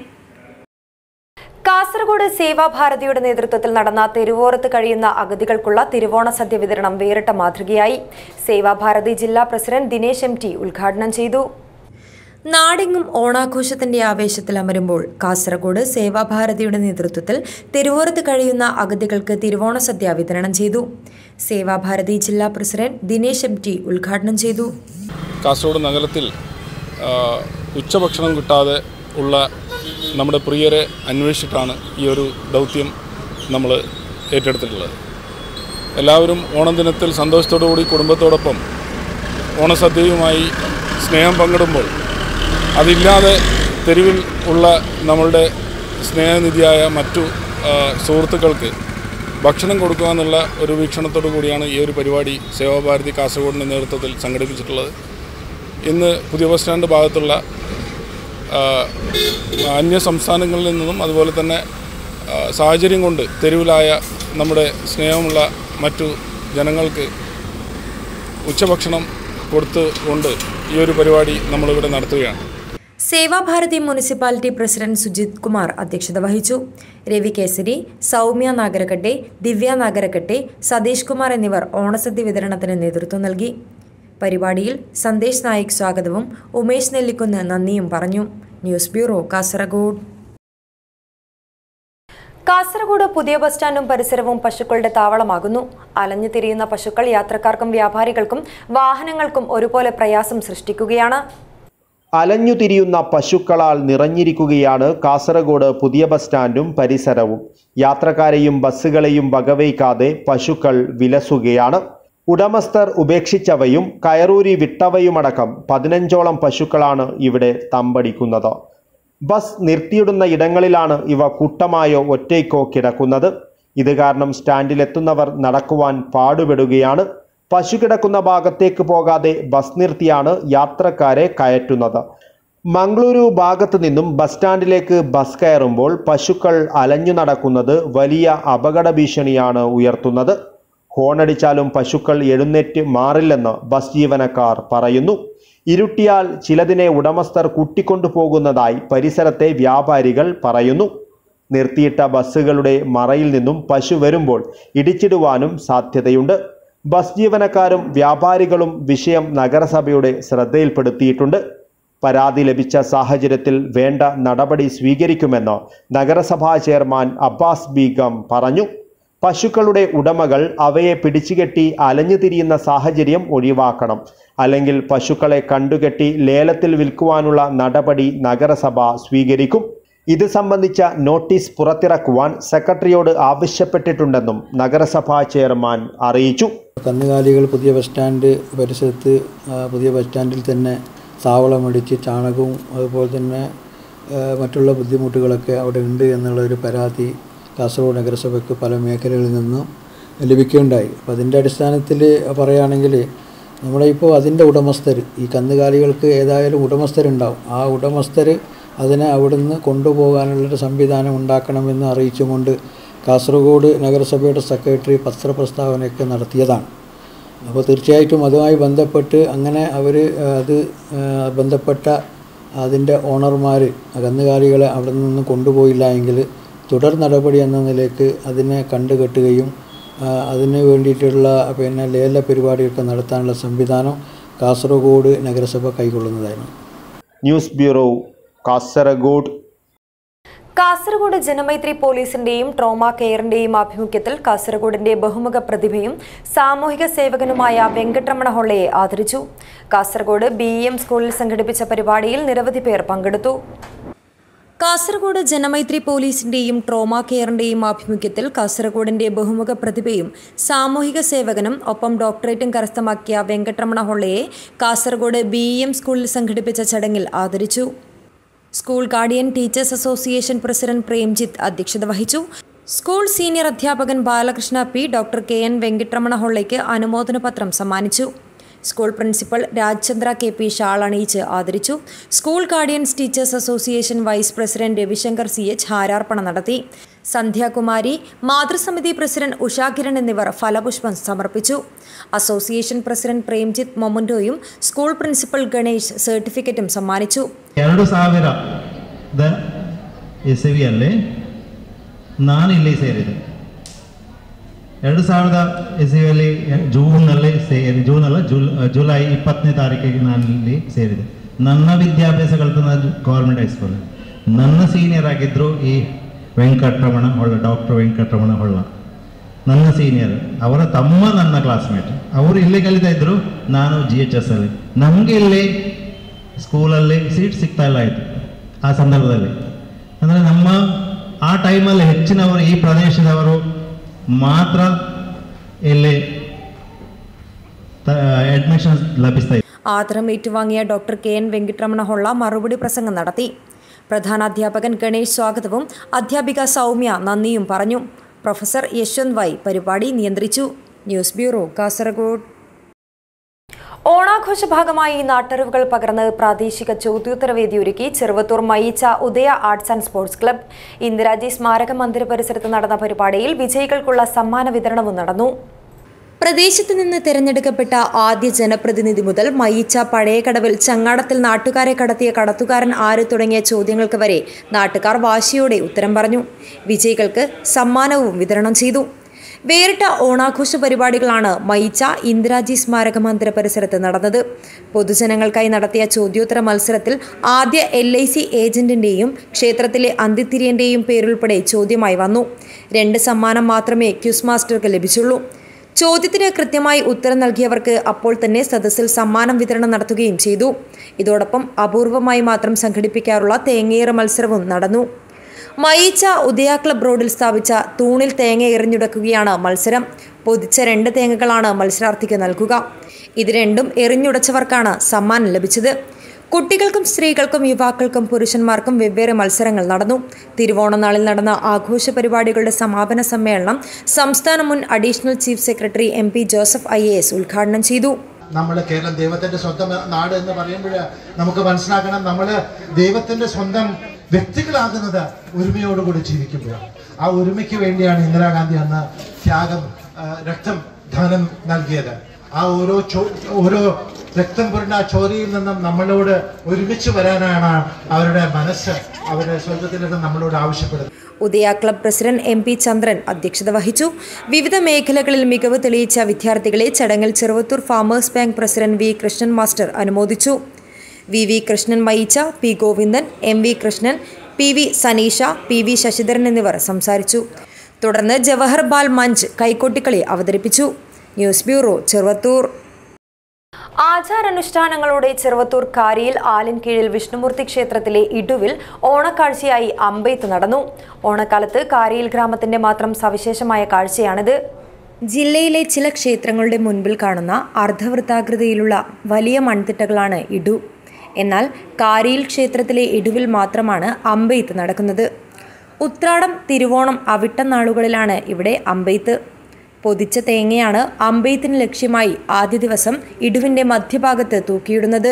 Kasaragod സേവാഭാരതിയുടെ നേതൃത്വത്തിൽ നടന്ന തെരുവോരത്ത് കഴിയുന്ന അഗതികൾക്കുള്ള തിരുവോണ സദ്യ വിതരണം വേറിട്ട മാതൃകയായി സേവാഭാരതി ജില്ലാ പ്രസിഡന്റ് ദിനേശ് എം ടി ഉദ്ഘാടനം ചെയ്തു നാടെങ്ങും ഓണാഘോഷത്തിന്റെ ആവേശത്തിൽ അമരുമ്പോൾ കാസർഗോഡ് സേവാഭാരതിയുടെ നേതൃത്വത്തിൽ തിരുവോരത്ത് കഴിയുന്ന അഗതികൾക്ക് തിരുവോണ സദ്യ വിതരണം ചെയ്തു സേവാഭാരതി ജില്ലാ പ്രസിഡന്റ് ദിനേശ് എം ടി ഉദ്ഘാടനം ചെയ്തു കാസർഗോഡ് നഗരത്തിൽ ആ, ഉച്ചഭക്ഷണം കിട്ടാതെ ഉള്ള നമ്മുടെ പ്രിയരെ അന്വേഷിച്ചിട്ടാണ് ഈ ഒരു ദൗത്യം നമ്മൾ ഏറ്റെടുത്തിട്ടുള്ളത് എല്ലാവരും ഓണം ദിനത്തിൽ സന്തോഷത്തോടു കൂടി കുടുംബത്തോടൊപ്പം ഓണസദ്യയുമായി സ്നേഹം പങ്കിടുമ്പോൾ അതില്ലാതെ തെരുവിൽ ഉള്ള നമ്മളുടെ സ്നേഹനിധിയായ മറ്റു ആ, സുഹൃത്തുക്കൾക്ക് ഭക്ഷണം കൊടുക്കുക എന്നുള്ള ഒരു വീക്ഷണത്തോടു കൂടിയാണ് ഈ ഒരു പരിപാടി സേവാഭാരതി കാസർഗോഡിൻ്റെ നേതൃത്വത്തിൽ സംഘടിപ്പിച്ചിട്ടുള്ളത് ഇന്ന് പുതിയ ബസ് സ്റ്റാൻഡ് ഭാഗത്തുള്ള ആ, അന്യ സംസ്ഥാനങ്ങളിൽ നിന്നും അതുപോലെ തന്നെ ആ, സാഹചര്യം കൊണ്ട് തെരുവിലായ നമ്മുടെ സ്നേഹമുള്ള മറ്റു ജനങ്ങൾക്ക് ഉച്ചഭക്ഷണം കൊടുത്തുകൊണ്ട് ഈ ഒരു പരിപാടി നമ്മളിവിടെ നടത്തുകയാണ് സേവാഭാരതി മുനിസിപ്പാലിറ്റി പ്രസിഡന്റ് സുജിത് കുമാർ അധ്യക്ഷത വഹിച്ചു രവി കേസരി സൗമ്യ നാഗരക്കട്ടെ ദിവ്യ നാഗരക്കട്ടെ സതീഷ് കുമാർ എന്നിവർ ഓണസദ്യ വിതരണത്തിന് നേതൃത്വം നൽകി പരിപാടിയിൽ സന്ദേശ് നായിക് സ്വാഗതവും ഉമേഷ് നെല്ലിക്കുന്ന് നന്ദിയും പറഞ്ഞു ന്യൂസ് ബ്യൂറോ കാസർഗോഡ് കാസർഗോഡ് പുതിയ ബസ് സ്റ്റാൻഡും പരിസരവും പശുക്കളുടെ താവളമാകുന്നു അലഞ്ഞു തിരിയുന്ന പശുക്കൾ യാത്രക്കാർക്കും വ്യാപാരികൾക്കും വാഹനങ്ങൾക്കും ഒരുപോലെ പ്രയാസം സൃഷ്ടിക്കുകയാണ് അലഞ്ഞുതിരിയുന്ന പശുക്കളാൽ നിറഞ്ഞിരിക്കുകയാണ് കാസർഗോഡ് പുതിയ ബസ് സ്റ്റാൻഡും പരിസരവും യാത്രക്കാരെയും ബസ്സുകളെയും വകവയ്ക്കാതെ പശുക്കൾ വിലസുകയാണ് ഉടമസ്ഥർ ഉപേക്ഷിച്ചവയും കയറൂരി വിട്ടവയുമടക്കം പതിനഞ്ചോളം പശുക്കളാണ് ഇവിടെ തമ്പടിക്കുന്നത് ബസ് നിർത്തിയിടുന്ന ഇടങ്ങളിലാണ് ഇവ കൂട്ടമായോ ഒറ്റയ്ക്കോ കിടക്കുന്നത് ഇത് കാരണം സ്റ്റാൻഡിലെത്തുന്നവർ നടക്കുവാൻ പാടുപെടുകയാണ് പശു കിടക്കുന്ന ഭാഗത്തേക്ക് പോകാതെ ബസ് നിർത്തിയാണ് യാത്രക്കാരെ കയറ്റുന്നത് മംഗളൂരു ഭാഗത്തു നിന്നും ബസ് സ്റ്റാൻഡിലേക്ക് ബസ് കയറുമ്പോൾ പശുക്കൾ അലഞ്ഞു നടക്കുന്നത് വലിയ അപകട ഭീഷണിയാണ് ഉയർത്തുന്നത് ഹോണടിച്ചാലും പശുക്കൾ എഴുന്നേറ്റ് മാറില്ലെന്ന് ബസ് ജീവനക്കാർ പറയുന്നു ഇരുട്ടിയാൽ ചിലതിനെ ഉടമസ്ഥർ കൂട്ടിക്കൊണ്ടുപോകുന്നതായി പരിസരത്തെ വ്യാപാരികൾ പറയുന്നു നിർത്തിയിട്ട ബസ്സുകളുടെ മറയിൽ നിന്നും പശു വരുമ്പോൾ ഇടിച്ചിടുവാനും സാധ്യതയുണ്ട് ബസ് ജീവനക്കാരും വ്യാപാരികളും വിഷയം നഗരസഭയുടെ ശ്രദ്ധയിൽപ്പെടുത്തിയിട്ടുണ്ട് പരാതി ലഭിച്ച സാഹചര്യത്തിൽ വേണ്ട നടപടി സ്വീകരിക്കുമെന്ന് നഗരസഭാ ചെയർമാൻ അബ്ബാസ് ബീഗം പറഞ്ഞു പശുക്കളുടെ ഉടമകൾ അവയെ പിടിച്ചുകെട്ടി അലഞ്ഞു തിരിയുന്ന സാഹചര്യം ഒഴിവാക്കണം അല്ലെങ്കിൽ പശുക്കളെ കണ്ടുകെട്ടി ലേലത്തിൽ വിൽക്കുവാനുള്ള നടപടി നഗരസഭ സ്വീകരിക്കും ഇത് സംബന്ധിച്ച നോട്ടീസ് പുറത്തിറക്കുവാൻ സെക്രട്ടറിയോട് ആവശ്യപ്പെട്ടിട്ടുണ്ടെന്നും നഗരസഭാ ചെയർമാൻ അറിയിച്ചു കന്നുകാലികൾ പുതിയ ബസ് സ്റ്റാൻഡ് പരിസരത്ത് ആ, പുതിയ ബസ് സ്റ്റാൻഡിൽ തന്നെ താവളമടിച്ച് ചാണകവും അതുപോലെ തന്നെ ആ, മറ്റുള്ള ബുദ്ധിമുട്ടുകളൊക്കെ അവിടെ ഉണ്ട് എന്നുള്ളൊരു പരാതി കാസർഗോഡ് നഗരസഭയ്ക്ക് പല മേഖലകളിൽ നിന്നും ലഭിക്കുകയുണ്ടായി അപ്പോൾ അതിൻ്റെ അടിസ്ഥാനത്തിൽ പറയുകയാണെങ്കിൽ നമ്മുടെ ഇപ്പോൾ അതിൻ്റെ ഉടമസ്ഥർ ഈ കന്നുകാലികൾക്ക് ഏതായാലും ഉടമസ്ഥരുണ്ടാവും ആ ഉടമസ്ഥർ അതിനെ അവിടുന്ന് കൊണ്ടുപോകാനുള്ളൊരു സംവിധാനം ഉണ്ടാക്കണമെന്ന് അറിയിച്ചുകൊണ്ട് കാസർഗോഡ് നഗരസഭയുടെ സെക്രട്ടറി പത്രപ്രസ്താവനയൊക്കെ നടത്തിയതാണ് അപ്പോൾ തീർച്ചയായിട്ടും അതുമായി ബന്ധപ്പെട്ട് അങ്ങനെ അവർ അത് ആ, ബന്ധപ്പെട്ട അതിൻ്റെ ഓണർമാർ കന്നുകാലികളെ അവിടെ നിന്ന് കൊണ്ടുപോയില്ല എങ്കിൽ തുടർ നടപടി എന്ന നിലയ്ക്ക് അതിനെ കണ്ടുകെട്ടുകയും ആ, അതിന് വേണ്ടിയിട്ടുള്ള പിന്നെ ലേല പരിപാടിയൊക്കെ നടത്താനുള്ള സംവിധാനം കാസർഗോഡ് നഗരസഭ കൈക്കൊള്ളുന്നതായിരുന്നു ന്യൂസ് ബ്യൂറോ കാസർഗോഡ് കാസർഗോഡ് ജനമൈത്രി പോലീസിന്റെയും ട്രോമ കെയറിന്റെയും ആഭിമുഖ്യത്തിൽ കാസർഗോഡിന്റെ ബഹുമുഖ പ്രതിഭയും സാമൂഹിക സേവകനുമായ വെങ്കട്ടരമണ ഹൊള്ളയെ ആദരിച്ചു കാസർഗോഡ് ബി എം സ്കൂളിൽ സംഘടിപ്പിച്ച പരിപാടിയിൽ നിരവധി പേർ പങ്കെടുത്തു കാസർഗോഡ് ജനമൈത്രി പോലീസിന്റെയും ട്രോമ കെയറിന്റെയും ആഭിമുഖ്യത്തിൽ കാസർഗോഡിന്റെ ബഹുമുഖ പ്രതിഭയും സാമൂഹിക സേവകനും ഒപ്പം ഡോക്ടറേറ്റും കരസ്ഥമാക്കിയ വെങ്കട്ടരമണ ഹൊള്ളയെ കാസർഗോഡ് ബി എം സ്കൂളിൽ സംഘടിപ്പിച്ച ചടങ്ങിൽ ആദരിച്ചു school guardian teachers association president Premjith അധ്യക്ഷത വഹിച്ചു സ്കൂൾ സീനിയർ അധ്യാപകൻ Balakrishna P doctor K N Venkataramana ഹൊള്ളയ്ക്ക് അനുമോദന പത്രം സമ്മാനിച്ചു school principal Rajachandra K P shawl അണിയിച്ച് ആദരിച്ചു school guardians teachers association vice president Ravishankar C H ഹാരാർപ്പണ നടത്തി സന്ധ്യാകുമാരി മാതൃസമിതി പ്രസിഡന്റ് ഉഷാകിരൺ എന്നിവർ ഫലപുഷ്പം സമർപ്പിച്ചു അസോസിയേഷൻ പ്രസിഡന്റ് പ്രേംജിത്ത് മൊമന്റോയും സ്കൂൾ പ്രിൻസിപ്പൽ ഗണേഷ് സർട്ടിഫിക്കറ്റും സമ്മാനിച്ചു ಎರಡು ಸಾವಿರದ ಇಸವಿಯಲ್ಲಿ ನಾನು ಇಲ್ಲಿ ಸೇರಿದೆ ಎರಡು ಸಾವಿರದ ಇಸವಿಯಲ್ಲಿ ಜೂನ್ನಲ್ಲಿ ಸೇರಿ ಜೂನಲ್ಲ ಜುಲ್ ಜುಲೈ ಇಪ್ಪತ್ತನೇ ತಾರೀಕಿಗೆ ನಾನು ಇಲ್ಲಿ ಸೇರಿದೆ ನನ್ನ ವಿದ್ಯಾಭ್ಯಾಸ ಕಲಿತ ಗೌರ್ಮೆಂಟ್ ಹೈಸ್ಕೂಲ್ ನನ್ನ ಸೀನಿಯರ್ ಆಗಿದ್ದರು ಈ ವೆಂಕಟರಮಣ ಹೊಳ್ಳ ಡಾಕ್ಟರ್ ವೆಂಕಟರಮಣ ಹೊಳ್ಳ ನನ್ನ ಸೀನಿಯರ್ ಅವರ ತಮ್ಮ ನನ್ನ ಕ್ಲಾಸ್ಮೇಟ್ ಅವರು ಇಲ್ಲಿ ಕಲಿತಾ ಇದ್ರು ನಾನು ಜಿ ಎಚ್ ಎಸ್ ಅಲ್ಲಿ ನಮಗೆ ಇಲ್ಲಿ ಸ್ಕೂಲಲ್ಲಿ ಸೀಟ್ ಸಿಗ್ತಾ ಇಲ್ಲ ಆಯಿತು ಆ ಸಂದರ್ಭದಲ್ಲಿ ಅಂದರೆ ನಮ್ಮ ಆ ಟೈಮಲ್ಲಿ ಹೆಚ್ಚಿನವರು ಈ ಪ್ರದೇಶದವರು ಮಾತ್ರ ಇಲ್ಲಿ ಅಡ್ಮಿಷನ್ ಲಭಿಸ್ತಾ ಇತ್ತು ആദരം ഏറ്റുവാങ്ങിയ doctor K N Venkitaramana Holla മറുപടി പ്രസംഗം നടത്തി പ്രധാനാധ്യാപകൻ ഗണേഷ് സ്വാഗതവും അധ്യാപിക സൗമ്യ നന്ദിയും പറഞ്ഞു പ്രൊഫസർ യശ്വന്ത് വൈ പരിപാടി നിയന്ത്രിച്ചു ന്യൂസ് ബ്യൂറോ കാസർഗോഡ് ഓണാഘോഷ ഭാഗമായി നാട്ടറിവുകൾ പകർന്ന് പ്രാദേശിക ചോദ്യോത്തരവേദി ഒരുക്കി Cheruvathur Mayicha Udaya arts and sports club Indiraji സ്മാരക മന്ദിര പരിസരത്ത് നടന്ന പരിപാടിയിൽ വിജയികൾക്കുള്ള സമ്മാന വിതരണവും നടന്നു പ്രദേശത്ത് നിന്ന് തിരഞ്ഞെടുക്കപ്പെട്ട ആദ്യ ജനപ്രതിനിധി മുതൽ മയിച്ച പഴയകടവിൽ ചങ്ങാടത്തിൽ നാട്ടുകാരെ കടത്തിയ കടത്തുകാരൻ ആര് തുടങ്ങിയ ചോദ്യങ്ങൾക്ക് വരെ നാട്ടുകാർ വാശിയോടെ ഉത്തരം പറഞ്ഞു വിജയികൾക്ക് സമ്മാനവും വിതരണം ചെയ്തു വേറിട്ട ഓണാഘോഷ പരിപാടികളാണ് മയിച്ച ഇന്ദിരാജി സ്മാരക മന്ദിര പരിസരത്ത് നടന്നത് പൊതുജനങ്ങൾക്കായി നടത്തിയ ചോദ്യോത്തര മത്സരത്തിൽ ആദ്യ എൽ ഐ സി ഏജന്റിന്റെയും ക്ഷേത്രത്തിലെ അന്തിത്തിരിയന്റെയും പേരുൾപ്പെടെ ചോദ്യമായി വന്നു രണ്ട് സമ്മാനം മാത്രമേ ക്യൂസ് മാസ്റ്റർക്ക് ലഭിച്ചുള്ളൂ ചോദ്യത്തിന് കൃത്യമായി ഉത്തരം നൽകിയവർക്ക് അപ്പോൾ തന്നെ സദസ്സിൽ സമ്മാനം വിതരണം നടത്തുകയും ചെയ്തു ഇതോടൊപ്പം അപൂർവമായി മാത്രം സംഘടിപ്പിക്കാറുള്ള തേങ്ങയേറ് മത്സരവും നടന്നു മയിച്ച ഉദയ ക്ലബ് റോഡിൽ സ്ഥാപിച്ച തൂണിൽ തേങ്ങ എറിഞ്ഞുടക്കുകയാണ് മത്സരം പൊതിച്ച രണ്ട് തേങ്ങകളാണ് മത്സരാർത്ഥിക്ക് നൽകുക ഇത് രണ്ടും എറിഞ്ഞുടച്ചവർക്കാണ് സമ്മാനം ലഭിച്ചത് കുട്ടികൾക്കും സ്ത്രീകൾക്കും യുവാക്കൾക്കും പുരുഷന്മാർക്കും വെവ്വേറെ മത്സരങ്ങൾ നടന്നു തിരുവോണനാളിൽ നടന്ന ആഘോഷ പരിപാടികളുടെ സമാപന സമ്മേളനം സംസ്ഥാന മുൻ additional chief secretary M P Joseph I A S ഉദ്ഘാടനം ചെയ്തു നമ്മൾ കേരളം ദൈവത്തിൻ്റെ സ്വന്തം നാട് എന്ന് പറയുമ്പോൾ നമുക്ക് മനസ്സിലാക്കണം നമ്മൾ ദൈവത്തിൻ്റെ സ്വന്തം വ്യക്തികളാകുന്നത് ഒരുമയോടുകൂടി ജീവിക്കുമ്പോഴാണ് ആ ഒരുമയ്ക്ക് വേണ്ടിയാണ് ഇന്ദിരാഗാന്ധി അന്ന് ത്യാഗം ആ, രക്തം ദാനം നൽകിയത് ആ ഓരോ ചോ ഓരോ രക്തം പുരണ്ട ആ ചോരയിൽ നിന്നും നമ്മളോട് ഒരുമിച്ച് വരാനാണ് അവരുടെ മനസ്സ് അവരുടെ സ്വർഗത്തിൽ നിന്ന് നമ്മളോട് ആവശ്യപ്പെടുന്നത് Udaya club president M P Chandran അധ്യക്ഷത വഹിച്ചു വിവിധ മേഖലകളിൽ മികവ് തെളിയിച്ച വിദ്യാർത്ഥികളെ ചടങ്ങിൽ Cheruvathur farmers bank president V Krishnan master അനുമോദിച്ചു V V Krishnan Mayicha P Govindan M V Krishnan P V Saneesha P V Sasidharan എന്നിവർ സംസാരിച്ചു തുടർന്ന് ജവഹർ ബാൽ മഞ്ച് കൈക്കൊട്ടിക്കളി അവതരിപ്പിച്ചു ന്യൂസ് ബ്യൂറോ ചെറുവത്തൂർ ആചാരാനുഷ്ഠാനങ്ങളോടെ ചെറുവത്തൂർ കാരിയിൽ ആലിൻകീഴിൽ വിഷ്ണുമൂർത്തി ക്ഷേത്രത്തിലെ ഇടുവിൽ ഓണക്കാഴ്ചയായി അമ്പെയ്ത്ത് നടന്നു ഓണക്കാലത്ത് കാരിയിൽ ഗ്രാമത്തിന്റെ മാത്രം സവിശേഷമായ കാഴ്ചയാണിത് ജില്ലയിലെ ചില ക്ഷേത്രങ്ങളുടെ മുൻപിൽ കാണുന്ന അർദ്ധവൃത്താകൃതിയിലുള്ള വലിയ മൺതിട്ടകളാണ് ഇടു എന്നാൽ കാരിയിൽ ക്ഷേത്രത്തിലെ ഇടുവിൽ മാത്രമാണ് അമ്പെയ്ത്ത് നടക്കുന്നത് ഉത്രാടം തിരുവോണം അവിട്ടം നാളുകളിലാണ് ഇവിടെ അമ്പെയ്ത്ത് പൊതിച്ച തേങ്ങയാണ് അമ്പെയ്ത്തിന് ലക്ഷ്യമായി ആദ്യ ദിവസം ഇടുവിൻ്റെ മധ്യഭാഗത്ത് തൂക്കിയിടുന്നത്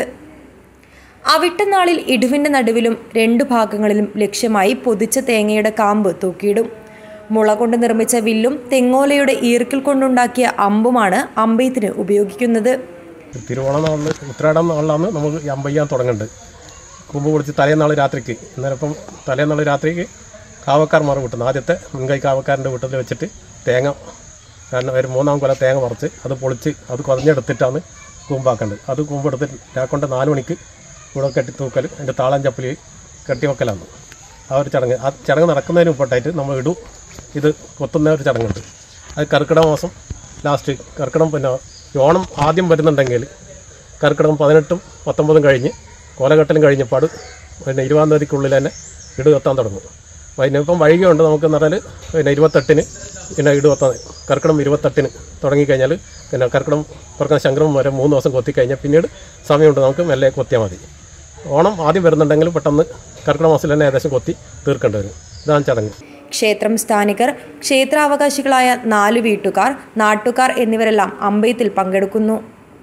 അവിട്ടനാളിൽ ഇടുവിൻ്റെ നടുവിലും രണ്ടു ഭാഗങ്ങളിലും ലക്ഷ്യമായി പൊതിച്ച തേങ്ങയുടെ കാമ്പ് തൂക്കിയിടും മുള കൊണ്ട് നിർമ്മിച്ച വില്ലും തെങ്ങോലയുടെ ഈർക്കിൽ കൊണ്ടുണ്ടാക്കിയ അമ്പുമാണ് അമ്പെയ്ത്തിന് ഉപയോഗിക്കുന്നത് തിരുവോണം നാളിൽ ഉത്രാടം നാളിലാണ് നമുക്ക് ഈ അമ്പയ്യാൻ തുടങ്ങുന്നുണ്ട് കുമ്പ് പൊളിച്ച് തലേന്നാൾ രാത്രിക്ക് അന്നേരം ഇപ്പം തലേന്നാൾ രാത്രിക്ക് കാവക്കാർമാർ വിട്ടുന്നു ആദ്യത്തെ മുൻകൈ കാവക്കാരൻ്റെ വീട്ടിൽ വെച്ചിട്ട് തേങ്ങ കാരണം ഒരു മൂന്നാം കൊല തേങ്ങ പറിച്ച് അത് പൊളിച്ച് അത് കുറഞ്ഞെടുത്തിട്ടാണ് കൂമ്പാക്കേണ്ടത് അത് കൂമ്പെടുത്തിട്ട് രാക്കൊണ്ട് നാല് മണിക്ക് ഇവിടെ കെട്ടി തൂക്കൽ അതിൻ്റെ താളം ചപ്പലി കെട്ടി വെക്കലാണ് ആ ഒരു ചടങ്ങ് ആ ചടങ്ങ് നടക്കുന്നതിന് മുമ്പായിട്ട് നമ്മൾ ഇടു ഇത് കൊത്തുന്ന ഒരു ചടങ്ങുണ്ട് അത് കർക്കിടക മാസം ലാസ്റ്റ് കർക്കിടം പിന്നെ ഈ ഓണം ആദ്യം വരുന്നുണ്ടെങ്കിൽ കർക്കിടകം പതിനെട്ടും പത്തൊമ്പതും കഴിഞ്ഞ് കോലഘട്ടലും കഴിഞ്ഞപ്പാട് പിന്നെ ഇരുപതാം തീയതിക്കുള്ളിൽ തന്നെ ഇട് കത്താൻ തുടങ്ങും അപ്പോൾ അതിനിപ്പം വൈകിയുണ്ട് നമുക്ക് എന്ന് പറഞ്ഞാൽ പിന്നെ ഇരുപത്തെട്ടിന് പിന്നെ ഇട് കത്താൻ കർക്കിടം ഇരുപത്തെട്ടിന് തുടങ്ങിക്കഴിഞ്ഞാൽ പിന്നെ കർക്കിടം കർക്കിടം ശങ്കരം വരെ മൂന്ന് ദിവസം കൊത്തിക്കഴിഞ്ഞാൽ പിന്നീട് സമയമുണ്ട് നമുക്ക് മെല്ലെ കൊത്തിയാൽ മതി ഓണം ആദ്യം വരുന്നുണ്ടെങ്കിൽ പെട്ടെന്ന് കർക്കിടക മാസത്തിൽ തന്നെ ഏകദേശം കൊത്തി തീർക്കേണ്ടി വരും ഇതാണ് ചടങ്ങ് ക്ഷേത്രം സ്ഥാനികർ ക്ഷേത്രാവകാശികളായ നാല് വീട്ടുകാർ നാട്ടുകാർ എന്നിവരെല്ലാം അമ്പെയ്ത്തിൽ പങ്കെടുക്കുന്നു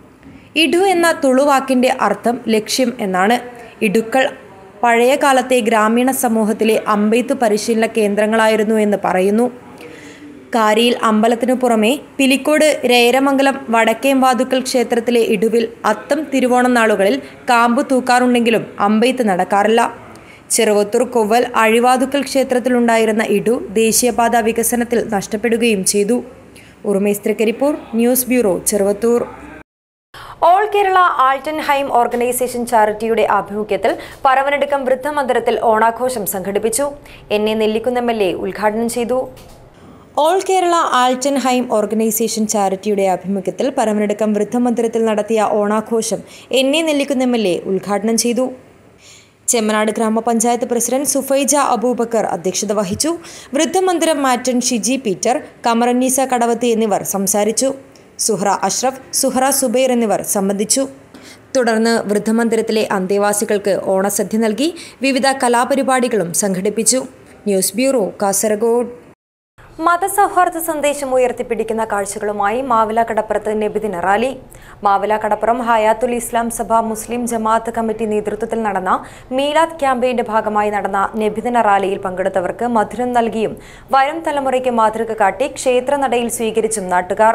ഇടു എന്ന തുളുവാക്കിൻ്റെ അർത്ഥം ലക്ഷ്യം എന്നാണ് ഇടുക്കൾ പഴയ കാലത്തെ ഗ്രാമീണ സമൂഹത്തിലെ അമ്പെയ്ത്ത് പരിശീലന കേന്ദ്രങ്ങളായിരുന്നു എന്ന് പറയുന്നു കാരിയിൽ അമ്പലത്തിനു പുറമെ പിലിക്കോട് രേരമംഗലം വടക്കേംവാതുക്കൽ ക്ഷേത്രത്തിലെ ഇടുവിൽ അത്തം തിരുവോണം നാളുകളിൽ കാമ്പ് തൂക്കാറുണ്ടെങ്കിലും അമ്പെയ്ത്ത് നടക്കാറില്ല ചെറുവത്തൂർ കൊവ്വൽ അഴിവാതുക്കൽ ക്ഷേത്രത്തിലുണ്ടായിരുന്ന ഇടു ദേശീയപാത വികസനത്തിൽ നഷ്ടപ്പെടുകയും ചെയ്തു ഉറുമേസ്ത്രിക്കരിപ്പൂർ news bureau Cheruvathur all Kerala Altenheim organisation ചാരിറ്റിയുടെ ആഭിമുഖ്യത്തിൽ പരവനടുക്കം വൃദ്ധമന്ദിരത്തിൽ ഓണാഘോഷം സംഘടിപ്പിച്ചു N A Nellikkunnu M L A ഉദ്ഘാടനം ചെയ്തു ഓൾ കേരള ആൾട്ടൻഹൈം ഓർഗനൈസേഷൻ ചാരിറ്റിയുടെ ആഭിമുഖ്യത്തിൽ പരമനടുക്കം വൃദ്ധമന്ദിരത്തിൽ നടത്തിയ ഓണാഘോഷം N A Nellikkunnu M L A ഉദ്ഘാടനം ചെയ്തു ചെമ്മനാട് ഗ്രാമപഞ്ചായത്ത് പ്രസിഡന്റ് സുഫൈജ അബൂബക്കർ അധ്യക്ഷത വഹിച്ചു വൃദ്ധമന്ദിരം മാറ്റൻ ഷിജി പീറ്റർ കമറന്നീസ കടവത്ത് എന്നിവർ സംസാരിച്ചു സുഹ്റ അഷ്റഫ് സുഹ്റ സുബൈർ എന്നിവർ സംബന്ധിച്ചു തുടർന്ന് വൃദ്ധമന്ദിരത്തിലെ അന്തേവാസികൾക്ക് ഓണസദ്യ നൽകി വിവിധ കലാപരിപാടികളും സംഘടിപ്പിച്ചു ന്യൂസ് ബ്യൂറോ കാസർഗോഡ് മതസൗഹാർദ്ദ സന്ദേശം ഉയർത്തിപ്പിടിക്കുന്ന കാഴ്ചകളുമായി മാവില കടപ്പുറത്ത് നബിദിന റാലി മാവില കടപ്പുറം ഹയാത്തുൽ ഇസ്ലാം സഭ മുസ്ലിം ജമാഅത്ത് കമ്മിറ്റി നേതൃത്വത്തിൽ നടന്ന മീലാദ് ക്യാമ്പയിന്റെ ഭാഗമായി നടന്ന നബിദിന റാലിയിൽ പങ്കെടുത്തവർക്ക് മധുരം നൽകിയും വരും തലമുറയ്ക്ക് മാതൃക കാട്ടി ക്ഷേത്രനടയിൽ സ്വീകരിച്ചും നാട്ടുകാർ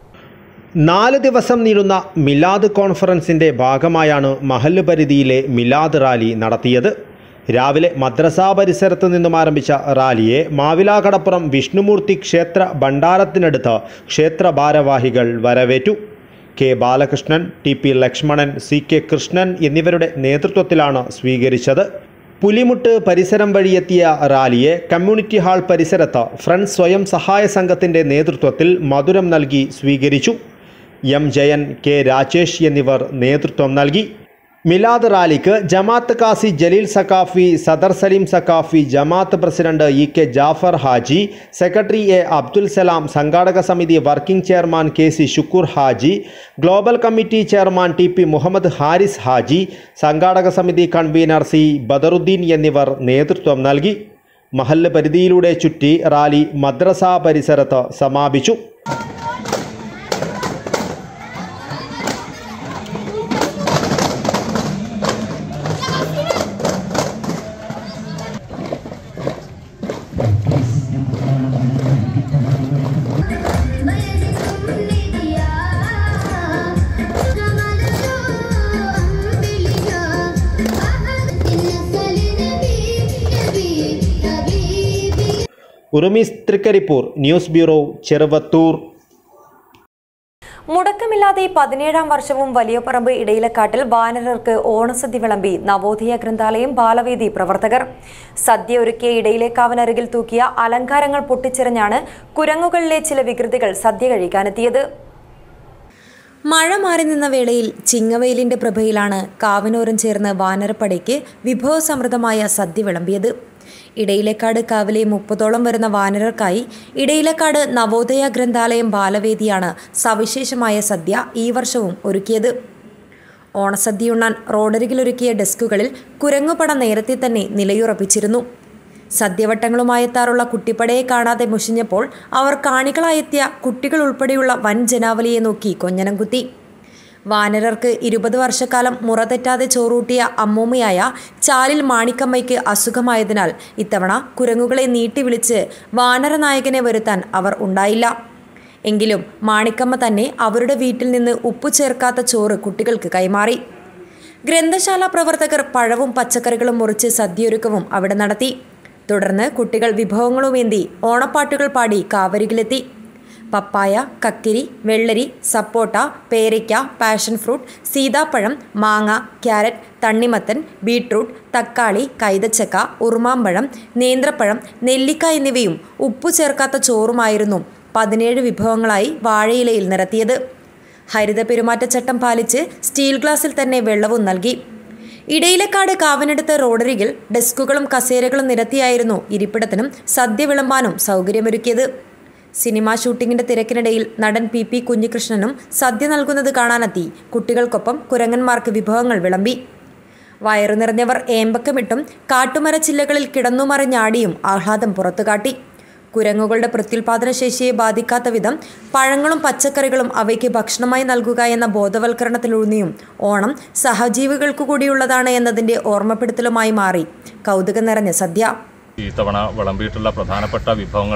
നാല് ദിവസം നീളുന്ന മിലാദ് കോൺഫറൻസിൻ്റെ ഭാഗമായാണ് മഹല്ല് പരിധിയിലെ മിലാദ് റാലി നടത്തിയത് രാവിലെ മദ്രസാ പരിസരത്ത് നിന്നും ആരംഭിച്ച റാലിയെ മാവിലാകടപ്പുറം വിഷ്ണുമൂർത്തി ക്ഷേത്ര ഭണ്ഡാരത്തിനടുത്ത് ക്ഷേത്ര ഭാരവാഹികൾ വരവേറ്റു K Balakrishnan T P Lakshmanan C K Krishnan എന്നിവരുടെ നേതൃത്വത്തിലാണ് സ്വീകരിച്ചത് പുലിമുട്ട് പരിസരം വഴിയെത്തിയ റാലിയെ കമ്മ്യൂണിറ്റി ഹാൾ പരിസരത്ത് ഫ്രണ്ട് സ്വയം സഹായ സംഘത്തിൻ്റെ നേതൃത്വത്തിൽ മധുരം നൽകി സ്വീകരിച്ചു എം ജയൻ കെ രാജേഷ് എന്നിവർ നേതൃത്വം നൽകി മിലാദ് റാലിക്ക് ജമാഅത്ത് കാസി ജലീൽ സക്കാഫി സദർ Saleem Saqafi Jamaath president E K Jafar Haji secretary A Abdul Salam സംഘാടക സമിതി working chairman K C Shukoor Haji global committee chairman T P Muhammad Haris Haji സംഘാടക സമിതി കൺവീനർ സി ബദറുദ്ദീൻ എന്നിവർ നേതൃത്വം നൽകി മഹല്ല് പരിധിയിലൂടെ ചുറ്റി റാലി മദ്രസ പരിസരത്ത് സമാപിച്ചു ഉറുമീസ് തൃക്കരിപ്പൂർ ന്യൂസ് ബ്യൂറോ ചെറുവത്തൂർ മുടക്കമില്ലാതെ പതിനേഴാം വർഷവും വലിയപറമ്പ് ഇടയിലക്കാട്ടിൽ വാനരർക്ക് ഓണസദ്യ വിളമ്പി നവോദയ ഗ്രന്ഥാലയം ബാലവേദി പ്രവർത്തകർ സദ്യ ഒരുക്കിയ ഇടയിലേക്കാവിനരികിൽ തൂക്കിയ അലങ്കാരങ്ങൾ പൊട്ടിച്ചെറിഞ്ഞാണ് കുരങ്ങുകളിലെ ചില വികൃതികൾ സദ്യ കഴിക്കാനെത്തിയത് മഴ മാറി നിന്ന വേളയിൽ ചിങ്ങവെയിലിന്റെ പ്രഭയിലാണ് കാവിനോരം ചേർന്ന് വാനരപ്പടയ്ക്ക് വിഭവസമൃദ്ധമായ സദ്യ വിളമ്പിയത് ഇടയിലക്കാട് കാവിലെ മുപ്പതോളം വരുന്ന വാനരർക്കായി ഇടയിലക്കാട് നവോദയ ഗ്രന്ഥാലയം ബാലവേദിയാണ് സവിശേഷമായ സദ്യ ഈ വർഷവും ഒരുക്കിയത് ഓണസദ്യയുണ്ണാൻ റോഡരികിലൊരുക്കിയ ഡെസ്കുകളിൽ കുരങ്ങുപട നേരത്തെ തന്നെ നിലയുറപ്പിച്ചിരുന്നു സദ്യവട്ടങ്ങളുമായെത്താറുള്ള കുട്ടിപ്പടയെ കാണാതെ മുഷിഞ്ഞപ്പോൾ അവർ കാണികളായെത്തിയ കുട്ടികൾ ഉൾപ്പെടെയുള്ള വൻ ജനാവലിയെ നോക്കി കൊഞ്ഞനം കുത്തി വാനരർക്ക് ഇരുപത് വർഷക്കാലം മുറ തെറ്റാതെ ചോറൂട്ടിയ അമ്മൂമ്മയായ ചാലിൽ മാണിക്കമ്മയ്ക്ക് അസുഖമായതിനാൽ ഇത്തവണ കുരങ്ങുകളെ നീട്ടി വിളിച്ച് വാനരനായകനെ വരുത്താൻ അവർ ഉണ്ടായില്ല എങ്കിലും മാണിക്കമ്മ തന്നെ അവരുടെ വീട്ടിൽ നിന്ന് ഉപ്പു ചേർക്കാത്ത ചോറ് കുട്ടികൾക്ക് കൈമാറി ഗ്രന്ഥശാല പ്രവർത്തകർ പഴവും പച്ചക്കറികളും മുറിച്ച് സദ്യയൊരുക്കവും അവിടെ നടത്തി തുടർന്ന് കുട്ടികൾ വിഭവങ്ങളുമേന്തി ഓണപ്പാട്ടുകൾ പാടി കാവരികിലെത്തി പപ്പായ കക്കിരി വെള്ളരി സപ്പോട്ട പേരയ്ക്ക പാഷൻ ഫ്രൂട്ട് സീതാപ്പഴം മാങ്ങ ക്യാരറ്റ് തണ്ണിമത്തൻ ബീട്രൂട്ട് തക്കാളി കൈതച്ചക്ക ഉറുമാമ്പഴം നേന്ത്രപ്പഴം നെല്ലിക്ക എന്നിവയും ഉപ്പു ചേർക്കാത്ത ചോറുമായിരുന്നു പതിനേഴ് വിഭവങ്ങളായി വാഴയിലയിൽ നിരത്തിയത് ഹരിത പെരുമാറ്റച്ചട്ടം പാലിച്ച് സ്റ്റീൽ ഗ്ലാസിൽ തന്നെ വെള്ളവും നൽകി ഇടയിലക്കാട് കാവനടുത്ത റോഡരികിൽ ഡെസ്കുകളും കസേരകളും നിരത്തിയായിരുന്നു ഇരിപ്പിടത്തിനും സദ്യ വിളമ്പാനും സൗകര്യമൊരുക്കിയത് സിനിമാ ഷൂട്ടിങ്ങിന്റെ തിരക്കിനിടയിൽ നടൻ പി പി കുഞ്ഞികൃഷ്ണനും സദ്യ നൽകുന്നത് കാണാനെത്തി കുട്ടികൾക്കൊപ്പം കുരങ്ങന്മാർക്ക് വിഭവങ്ങൾ വിളമ്പി വയറു നിറഞ്ഞവർ ഏമ്പക്കമിട്ടും കാട്ടുമരച്ചില്ലകളിൽ കിടന്നുമറിഞ്ഞാടിയും ആഹ്ലാദം പുറത്തുകാട്ടി കുരങ്ങുകളുടെ പ്രത്യുൽപാദന ശേഷിയെ ബാധിക്കാത്ത വിധം പഴങ്ങളും പച്ചക്കറികളും അവയ്ക്ക് ഭക്ഷണമായി നൽകുക എന്ന ബോധവൽക്കരണത്തിലൂന്നിയും ഓണം സഹജീവികൾക്കു കൂടിയുള്ളതാണ് എന്നതിന്റെ ഓർമ്മപ്പെടുത്തലുമായി മാറി കൗതുകം നിറഞ്ഞ സദ്യ ഈ തവണ വിളമ്പിയിട്ടുള്ള പ്രധാനപ്പെട്ട വിഭവങ്ങൾ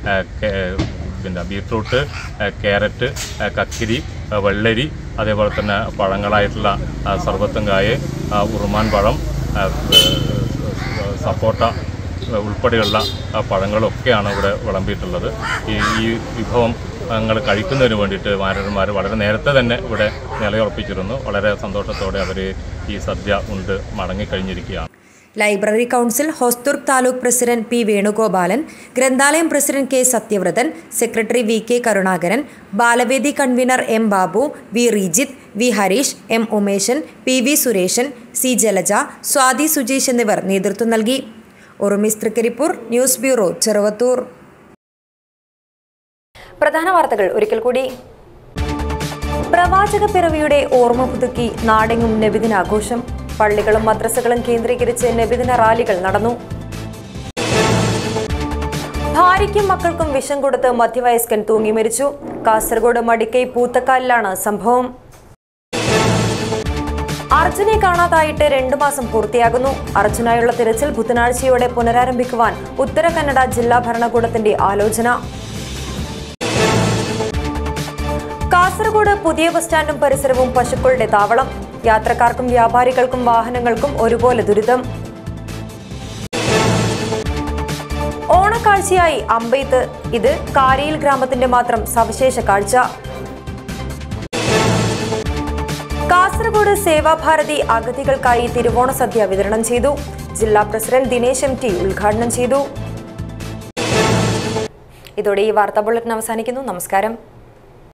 പിന്നെ ബീട്രൂട്ട് ക്യാരറ്റ് കക്കിരി വെള്ളരി അതേപോലെ തന്നെ പഴങ്ങളായിട്ടുള്ള സർവത്തുങ്കായ ഉറുമാൻ പഴം സപ്പോട്ട ഉൾപ്പെടെയുള്ള പഴങ്ങളൊക്കെയാണ് ഇവിടെ വിളമ്പിയിട്ടുള്ളത് ഈ ഈ വിഭവം ഞങ്ങൾ കഴിക്കുന്നതിന് വേണ്ടിയിട്ട് വാനരന്മാർ വളരെ നേരത്തെ തന്നെ ഇവിടെ നിലയുറപ്പിച്ചിരുന്നു വളരെ സന്തോഷത്തോടെ അവർ ഈ സദ്യ ഉണ്ട് മടങ്ങിക്കഴിഞ്ഞിരിക്കുകയാണ് library council Hosdurg taluk president P Venugopalan ഗ്രന്ഥാലയം president K Sathyavrathan secretary V K Karunakaran ബാലവേദി convener M Babu V Reejith V Hareesh M Umeshan P V Sureshan C Jalaja Swathi Sujeesh എന്നിവർ നേതൃത്വം നൽകി ഉറുമിസ് തൃക്കരിപ്പൂർ ന്യൂസ് ബ്യൂറോ ചെറുവത്തൂർ പ്രധാന വാർത്തകൾ ഒരിക്കൽ കൂടി പ്രവാചക പിറവിയുടെ ഓർമ്മ പുതുക്കി നാടെങ്ങും നബിദിനാഘോഷം പള്ളികളും മദ്രസകളും കേന്ദ്രീകരിച്ച് നബിദിന റാലികൾ നടന്നു ഭാര്യയ്ക്കും മക്കൾക്കും വിഷം കൊടുത്ത് മധ്യവയസ്കൻ തൂങ്ങി മരിച്ചു കാസർഗോഡ് മടിക്കൈ പൂത്തക്കാലിലാണ് സംഭവം അർജുനെ കാണാതായിട്ട് രണ്ടു മാസം പൂർത്തിയാകുന്നു അർജുനായുള്ള തിരച്ചിൽ ബുധനാഴ്ചയോടെ പുനരാരംഭിക്കുവാൻ ഉത്തര കന്നഡ ജില്ലാ ഭരണകൂടത്തിന്റെ ആലോചന കാസർഗോഡ് പുതിയ ബസ് സ്റ്റാൻഡും പരിസരവും പശുക്കളുടെ താവളം യാത്രക്കാർക്കും വ്യാപാരികൾക്കും വാഹനങ്ങൾക്കും ഒരുപോലെ ദുരിതം ഓണക്കാഴ്ചയായി അമ്പെയ്ത്ത് ഇത് കാരിയിൽ ഗ്രാമത്തിന്റെ മാത്രം സവിശേഷ കാഴ്ച കാസർഗോഡ് സേവാഭാരതി അഗതികൾക്കായി തിരുവോണ സദ്യ വിതരണം ചെയ്തു ജില്ലാ പ്രസിഡന്റ് ദിനേശ് എം ടി ഉദ്ഘാടനം ചെയ്തു ഇതോടെ ഈ വാർത്താ ബുള്ളറ്റിൻ അവസാനിക്കുന്നു നമസ്കാരം